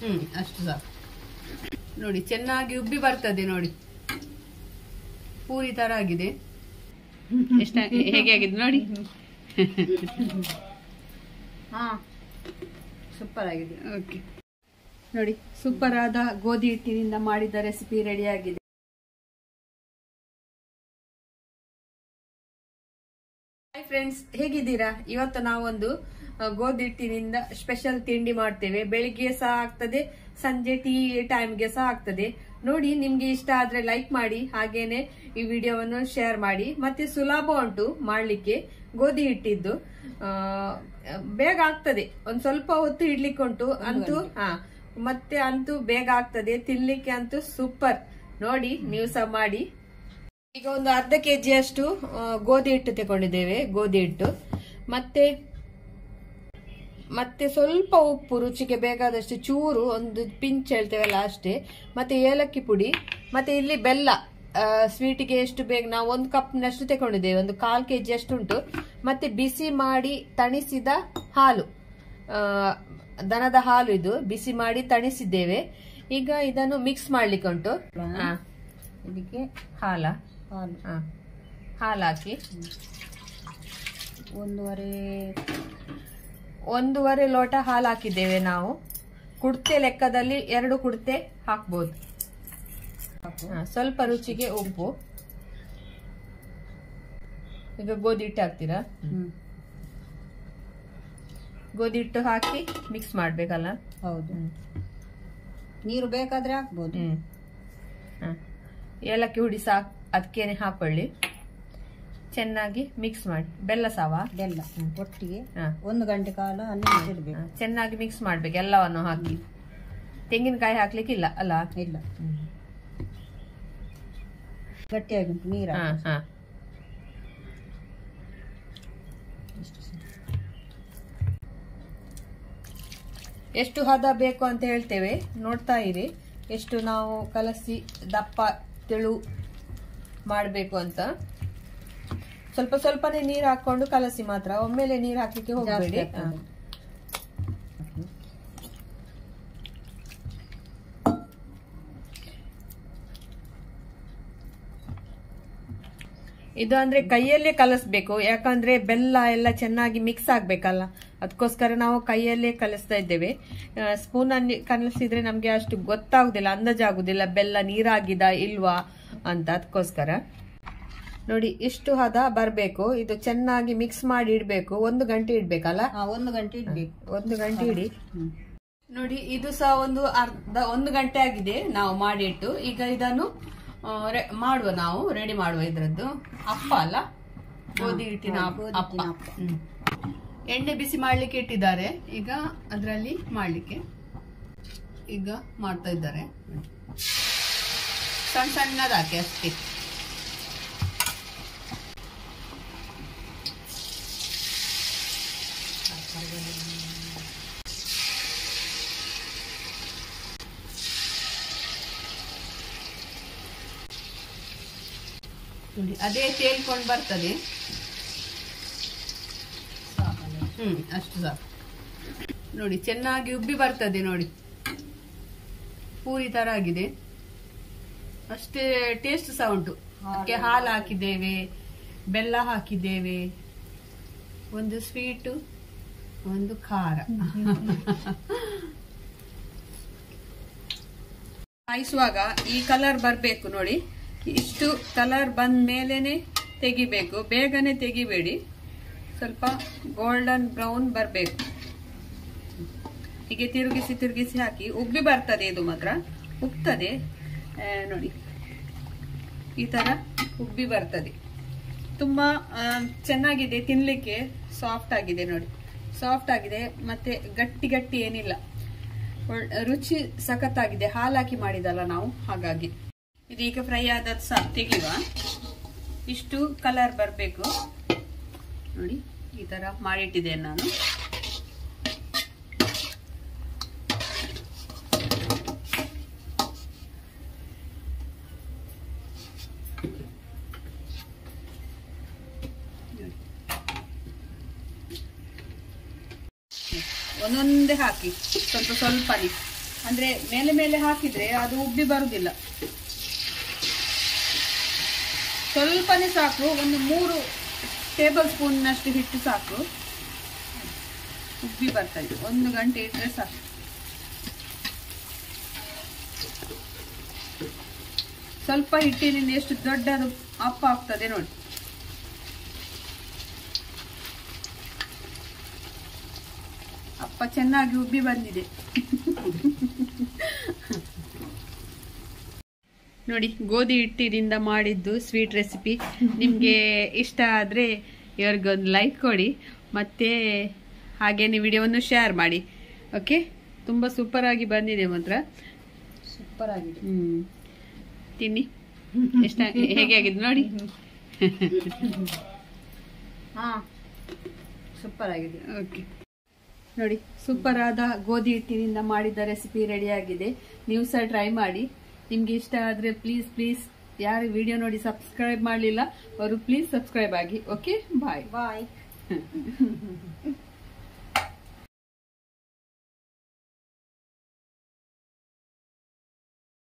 ಹ್ಮ್ ಅಷ್ಟು ಸಾಕು ನೋಡಿ ಚೆನ್ನಾಗಿ ಉಬ್ಬಿ ಬರ್ತದೆ ನೋಡಿ ಪೂರಿ ತರ ಆಗಿದೆ ಎಷ್ಟ ಹೇಗೆ ಆಗಿದೆ ನೋಡಿ ಹಾ ಸೂಪರ್ ಆಗಿದೆ ಓಕೆ ನೋಡಿ ಸೂಪರ್ ಆದ ಗೋಧಿ ಹಿಟ್ಟಿನಿಂದ ಮಾಡಿದ ರೆಸಿಪಿ ರೆಡಿ ಆಗಿದೆ ಹಾಯ್ ಫ್ರೆಂಡ್ಸ್ ಹೇಗಿದ್ದೀರಾ ಇವತ್ತು ನಾವೊಂದು ಆ, ಗೋಧಿ ಹಿಟ್ಟಿನಿಂದ ಸ್ಪೆಷಲ್ ತಿಂಡಿ ಮಾಡ್ತೇವೆ ಬೆಳಿಗ್ಗೆ ಸಹ ಆಗ್ತದೆ ಸಂಜೆ ಟೀ ಟೈಮ್ಗೆ ಸಹ ಆಗ್ತದೆ ನೋಡಿ ನಿಮ್ಗೆ ಇಷ್ಟ ಆದ್ರೆ ಲೈಕ್ ಮಾಡಿ ಹಾಗೇನೆ ಈ ವಿಡಿಯೋವನ್ನು ಶೇರ್ ಮಾಡಿ ಮತ್ತೆ ಸುಲಭ ಉಂಟು ಮಾಡ್ಲಿಕ್ಕೆ ಗೋಧಿ ಹಿಟ್ಟಿದ್ದು ಆ, ಬೇಗ ಆಗ್ತದೆ ಒಂದ್ ಸ್ವಲ್ಪ ಹೊತ್ತು ಇಡ್ಲಿಕ್ಕೆ ಉಂಟು ಅಂತೂ ಹಾ ಮತ್ತೆ ಅಂತೂ ಬೇಗ ಆಗ್ತದೆ ತಿನ್ಲಿಕ್ಕೆ ಅಂತೂ ಸೂಪರ್ ನೋಡಿ ನೀವು ಸಹ ಮಾಡಿ ಈಗ ಒಂದು ಅರ್ಧ ಕೆಜಿಯಷ್ಟು ಆ, ಗೋಧಿ ಹಿಟ್ಟು ತಗೊಂಡಿದ್ದೇವೆ ಗೋಧಿ ಹಿಟ್ಟು ಮತ್ತೆ ಮತ್ತೆ ಸ್ವಲ್ಪ ಉಪ್ಪು ರುಚಿಗೆ ಬೇಕಾದಷ್ಟು ಚೂರು ಒಂದು ಪಿಂಚ್ ಹೇಳ್ತೇವಲ್ಲ ಅಷ್ಟೇ ಮತ್ತೆ ಏಲಕ್ಕಿ ಪುಡಿ ಮತ್ತೆ ಇಲ್ಲಿ ಬೆಲ್ಲ ಆ, ಸ್ವೀಟಿಗೆ ಎಷ್ಟು ಬೇಕು ನಾವು ಒಂದು ಕಪ್ನಷ್ಟು ತಗೊಂಡಿದ್ದೇವೆ ಒಂದು ಕಾಲ್ ಕೆಜಿ ಅಷ್ಟು ಉಂಟು ಮತ್ತೆ ಬಿಸಿ ಮಾಡಿ ತಣಿಸಿದ ಹಾಲು ಆ, ದನದ ಹಾಲು ಇದು ಬಿಸಿ ಮಾಡಿ ತಣಿಸಿದ್ದೇವೆ ಈಗ ಇದನ್ನು ಮಿಕ್ಸ್ ಮಾಡ್ಲಿಕ್ಕೆ ಉಂಟು ಹಾ. ಇದಕ್ಕೆ ಹಾಲ ಹಾಲು ಹಾ. ಹಾಲು ಹಾಕಿ ಒಂದೂವರೆ ಒಂದೂವರೆ ಲೋಟ ಹಾಲು ಹಾಕಿದ್ದೇವೆ ನಾವು ಕುಡ್ತೆ ಲೆಕ್ಕದಲ್ಲಿ ಎರಡು ಕುಡ್ತೆ ಹಾಕ್ಬೋದು ಹಾಕು ಹಾ, ಸ್ವಲ್ಪ ರುಚಿಗೆ ಉಪ್ಪು ಈಗ ಗೋಧಿ ಹಿಟ್ಟು ಹಾಕ್ತೀರಾ ಹ್ಮ್ ಗೋಧಿ ಹಿಟ್ಟು ಹಾಕಿ ಮಿಕ್ಸ್ ಮಾಡ್ಬೇಕಲ್ಲ ಹೌದು ನೀರು ಬೇಕಾದ್ರೆ ಹಾಕ್ಬೋದು ಹ್ಮ್ ಹಾ. ಏಲಕ್ಕಿ ಹುಡಿ ಸಾ ಅದಕ್ಕೇನೆ ಹಾಕೊಳ್ಳಿ ಚೆನ್ನಾಗಿ ಮಿಕ್ಸ್ ಮಾಡಿ ಬೆಲ್ಲ ಸಾವ ಬೆಲ್ಲ ಒಟ್ಟಿಗೆ ಹಾ. ಒಂದು ಗಂಟೆ ಕಾಲ ನೆನೆಸಿಡ್ಬೇಕು ಹಾ, ಚೆನ್ನಾಗಿ ಮಿಕ್ಸ್ ಮಾಡ್ಬೇಕು ಎಲ್ಲವನ್ನು ಹಾಕಿ ತೆಂಗಿನಕಾಯಿ ಹಾಕ್ಲಿಕ್ಕಿಲ್ಲ ಅಲ್ಲ ಇಲ್ಲ ಗಟ್ಟಿಯಾಗಿ ಉಂಟು ನೀರು ಹಾ ಹಾಕು. ಹಾ ಇಷ್ಟು ಸಾಕು. ಎಷ್ಟು ಹದ ಬೇಕು ಅಂತ ಹೇಳ್ತೇವೆ ನೋಡ್ತಾ ಇರಿ ಎಷ್ಟು ನಾವು ಕಲಸಿ ದಪ್ಪ ತೆಳು ಮಾಡಬೇಕು ಅಂತ ಸ್ವಲ್ಪ ಸ್ವಲ್ಪನೇ ನೀರು ಹಾಕೊಂಡು ಕಲಸಿ ಮಾತ್ರ ಒಮ್ಮೆಲೆ ನೀರು ಹಾಕ್ಲಿಕ್ಕೆ ಹೋಗಬೇಡಿ ಜಾಸ್ತಿ ಆಗ್ತದೆ. ಇದು ಅಂದ್ರೆ ಕೈಯಲ್ಲೇ ಕಲಸ್ಬೇಕು ಯಾಕಂದ್ರೆ ಬೆಲ್ಲ ಎಲ್ಲ ಚೆನ್ನಾಗಿ ಮಿಕ್ಸ್ ಆಗ್ಬೇಕಲ್ಲ ಅದಕ್ಕೋಸ್ಕರ ನಾವು ಕೈಯಲ್ಲೇ ಕಲಿಸ್ತಾ ಇದ್ದೇವೆ ಸ್ಪೂನ್ ಅಲ್ಲಿ ಕಲಸಿದ್ರೆ ನಮ್ಗೆ ಅಷ್ಟು ಗೊತ್ತಾಗುದಿಲ್ಲ ಅಂದಾಜಾಗುದಿಲ್ಲ ಬೆಲ್ಲ ನೀರಾಗಿದ ಇಲ್ವಾ ಅಂತ ಅದಕ್ಕೋಸ್ಕರ ನೋಡಿ ಇಷ್ಟು ಹದ ಬರ್ಬೇಕು ಇದು ಚೆನ್ನಾಗಿ ಮಿಕ್ಸ್ ಮಾಡಿ ಇಡ್ಬೇಕು ಒಂದು ಗಂಟೆ ಇಡ್ಬೇಕಲ್ಲ ಹಾ ಒಂದು ಗಂಟೆ ಇಡ್ಬೇಕು ಒಂದು ಗಂಟೆ ಇಡಿ ಹ್ಮ್. ನೋಡಿ ಇದು ಸಹ ಒಂದು ಅರ್ಧ ಒಂದು ಗಂಟೆ ಆಗಿದೆ ನಾವು ಮಾಡಿಟ್ಟು ಈಗ ಇದನ್ನು ಆ, ರೆ- ಮಾಡುವ ನಾವು ರೆಡಿ ಮಾಡುವ ಇದ್ರದ್ದು ಅಪ್ಪ ಅಲ್ಲ ಗೋಧಿ ಹಿಟ್ಟಿನ ಹಾ, ಅಪ್ಪ- ಗೋಧಿ ಅಪ್ಪ ಹಿಟ್ಟಿನ ಅಪ್ಪ. ಹ್ಮ್. ಎಣ್ಣೆ ಬಿಸಿ ಮಾಡ್ಲಿಕ್ಕೆ ಇಟ್ಟಿದ್ದಾರೆ ಈಗ ಅದರಲ್ಲಿ ಮಾಡ್ಲಿಕ್ಕೆ ಈಗ ಮಾಡ್ತಾ ಇದ್ದಾರೆ ಸಣ್ಣ ಸಣ್ಣದಾಕಿ ಅಷ್ಟೇ ನೋಡಿ ಅದೇ ತೇಲ್ಕೊಂಡು ಬರ್ತದೆ ಸಾಕಲ್ಲ? ಹ್ಮ್ ಅಷ್ಟು ಸಾಕು ನೋಡಿ ಚೆನ್ನಾಗಿ ಉಬ್ಬಿ ಬರ್ತದೆ ನೋಡಿ ಪೂರಿ ತರ ಆಗಿದೆ ಅಷ್ಟೇ ಟೇಸ್ಟ್ ಸಹ ಉಂಟು ಅದಕ್ಕೆ ಹಾಲು ಹಾಕಿದ್ದೇವೆ ಬೆಲ್ಲ ಹಾಕಿದ್ದೇವೆ ಒಂದು ಸ್ವೀಟು ಒಂದು ಖಾರ ಕಾಯಿಸುವಾಗ ಈ ಕಲರ್ ಬರಬೇಕು ನೋಡಿ ಇಷ್ಟು ಕಲರ್ ಬಂದ ಮೇಲೇನೆ ತೆಗಿಬೇಕು ಬೇಗನೆ ತೆಗಿಬೇಡಿ ಸ್ವಲ್ಪ ಗೋಲ್ಡನ್ ಬ್ರೌನ್ ಬರಬೇಕು ಹೀಗೆ ತಿರುಗಿಸಿ ತಿರುಗಿಸಿ ಹಾಕಿ ಉಬ್ಬಿ ಬರ್ತದೆ ಇದು ಮಾತ್ರ ಉಬ್ತದೆ ಆ, ನೋಡಿ ಈ ತರ ಉಬ್ಬಿ ಬರ್ತದೆ ತುಂಬಾ ಆ, ಚೆನ್ನಾಗಿದೆ ತಿನ್ಲಿಕ್ಕೆ ಸಾಫ್ಟ್ ಆಗಿದೆ ನೋಡಿ ಸಾಫ್ಟ್ ಆಗಿದೆ ಮತ್ತೆ ಗಟ್ಟಿ ಗಟ್ಟಿ ಏನಿಲ್ಲ ಒಳ್- ರುಚಿ ಸಖತ್ತಾಗಿದೆ ಹಾಲಾಕಿ ಮಾಡಿದಲ್ಲ ನಾವು ಹಾಗಾಗಿ ಇದೀಗ ಫ್ರೈ ಆದದ್ದು ಸಹ ತೆಗೆಯುವ ಇಷ್ಟು ಕಲರ್ ಬರಬೇಕು ನೋಡಿ ಈ ತರ ಮಾಡಿಟ್ಟಿದ್ದೇನೆ ನಾನು ಒಂದೊಂದೇ ಹಾಕಿ ಸ್ವಲ್ಪ ಸ್ವಲ್ಪನೇ ಅಂದ್ರೆ ಮೇಲೆ ಮೇಲೆ ಹಾಕಿದ್ರೆ ಅದು ಉಬ್ಬಿ ಬರುದಿಲ್ಲ ಸ್ವಲ್ಪನೇ ಸಾಕು ಒಂದು ಮೂರು ಟೇಬಲ್ ಸ್ಪೂನ್ನಷ್ಟು ಹಿಟ್ಟು ಸಾಕು ಉಬ್ಬಿ ಬರ್ತದೆ ಒಂದು ಗಂಟೆ ಇಟ್ಟರೆ ಸಾಕು ಸ್ವಲ್ಪ ಹಿಟ್ಟಿನಿಂದ ಎಷ್ಟು ದೊಡ್ಡದು ಅಪ್ಪ ಆಗ್ತದೆ ನೋಡಿ ಅಪ್ಪ ಚೆನ್ನಾಗಿ ಉಬ್ಬಿ ಬಂದಿದೆ ನೋಡಿ ಗೋಧಿ ಹಿಟ್ಟಿನಿಂದ ಮಾಡಿದ್ದು ಸ್ವೀಟ್ ರೆಸಿಪಿ ನಿಮಗೆ ಇಷ್ಟ ಆದರೆ ಇವ್ರಿಗೊಂದು ಲೈಕ್ ಕೊಡಿ ಮತ್ತೆ ಹಾಗೇನೆ ವಿಡಿಯೋವನ್ನು ಶೇರ್ ಮಾಡಿ ಓಕೆ ತುಂಬ ಸೂಪರ್ ಆಗಿ ಬಂದಿದೆ ಮಾತ್ರ ಸೂಪರ್ ಆಗಿದೆ ಹ್ಮ್ ತಿನ್ನಿ ಎಷ್ಟ ಹೇಗೆ ಆಗಿದೆ ನೋಡಿ ಹಾ ಸೂಪರ್ ಆಗಿದೆ ಓಕೆ ನೋಡಿ ಸೂಪರ್ ಆದ ಗೋಧಿ ಹಿಟ್ಟಿನಿಂದ ಮಾಡಿದ ರೆಸಿಪಿ ರೆಡಿ ಆಗಿದೆ ನೀವು ಸಹ ಟ್ರೈ ಮಾಡಿ ನಿಮ್ಗೆ ಇಷ್ಟ ಆದ್ರೆ ಪ್ಲೀಸ್ ಪ್ಲೀಸ್ ಯಾರು ವಿಡಿಯೋ ನೋಡಿ ಸಬ್ಸ್ಕ್ರೈಬ್ ಮಾಡಲಿಲ್ಲ ಅವರು ಪ್ಲೀಸ್ ಸಬ್ಸ್ಕ್ರೈಬ್ ಆಗಿ ಓಕೆ ಬಾಯ್ ಬಾಯ್